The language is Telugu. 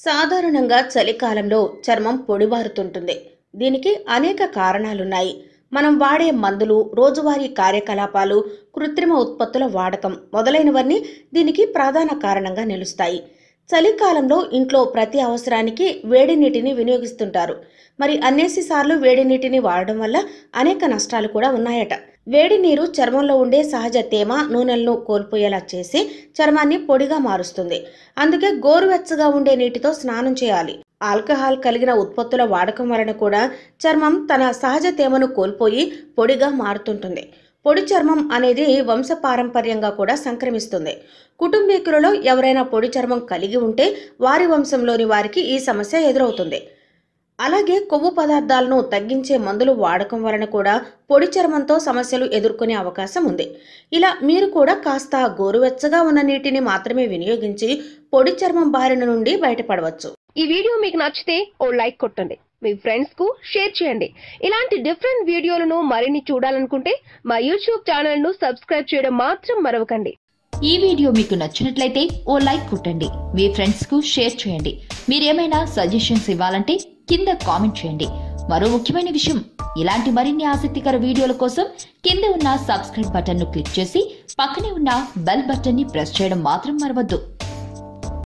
సాధారణంగా చలికాలంలో చర్మం పొడిబారుతుంటుంది దీనికి అనేక కారణాలున్నాయి మనం వాడే మందులు రోజువారీ కార్యకలాపాలు కృత్రిమ ఉత్పత్తుల వాడకం మొదలైనవన్నీ దీనికి ప్రధాన కారణంగా నిలుస్తాయి చలికాలంలో ఇంట్లో ప్రతి అవసరానికి వేడి నీటిని వినియోగిస్తుంటారు మరి అన్నేసి సార్లు వేడి నీటిని వాడడం వల్ల అనేక నష్టాలు కూడా ఉన్నాయట వేడి నీరు చర్మంలో ఉండే సహజ తేమ నూనెలను కోల్పోయేలా చేసి చర్మాన్ని పొడిగా మారుస్తుంది అందుకే గోరువెచ్చగా ఉండే నీటితో స్నానం చేయాలి ఆల్కహాల్ కలిగిన ఉత్పత్తుల వాడకం వలన కూడా చర్మం తన సహజ తేమను కోల్పోయి పొడిగా మారుతుంటుంది పొడి చర్మం అనేది వంశపారంపర్యంగా కూడా సంక్రమిస్తుంది కుటుంబీకులలో ఎవరైనా పొడి చర్మం కలిగి ఉంటే వారి వంశంలోని వారికి ఈ సమస్య ఎదురవుతుంది అలాగే కొవ్వు పదార్థాలను తగ్గించే మందులు వాడకం వలన కూడా పొడి చర్మంతో సమస్యలు ఎదుర్కొనే అవకాశం ఉంది ఇలా మీరు కూడా కాస్త గోరువెచ్చగా ఉన్న నీటిని మాత్రమే వినియోగించి పొడి చర్మం బారిన నుండి బయటపడవచ్చు ఈ వీడియో మీకు నచ్చితే ఓ లైక్ కొట్టండి మీ ఫ్రెండ్స్ కు షేర్ చేయండి ఇలాంటి డిఫరెంట్ వీడియోలను మరిన్ని చూడాలనుకుంటే మా యూట్యూబ్ ఛానల్ ను సబ్స్క్రైబ్ చేయడం మాత్రం మరవకండి ఈ వీడియో మీకు నచ్చినట్లయితే ఓ లైక్ కొట్టండి మీ ఫ్రెండ్స్ కు షేర్ చేయండి మీరేమైనా సజెషన్స్ ఇవ్వాలంటే కింద కామెంట్ చేయండి మరో ముఖ్యమైన విషయం ఇలాంటి మరిన్ని ఆసక్తికర వీడియోల కోసం కింద ఉన్న సబ్స్క్రైబ్ బటన్ ను క్లిక్ చేసి పక్కనే ఉన్న బెల్ బటన్ ని ప్రెస్ చేయడం మాత్రం మరవద్దు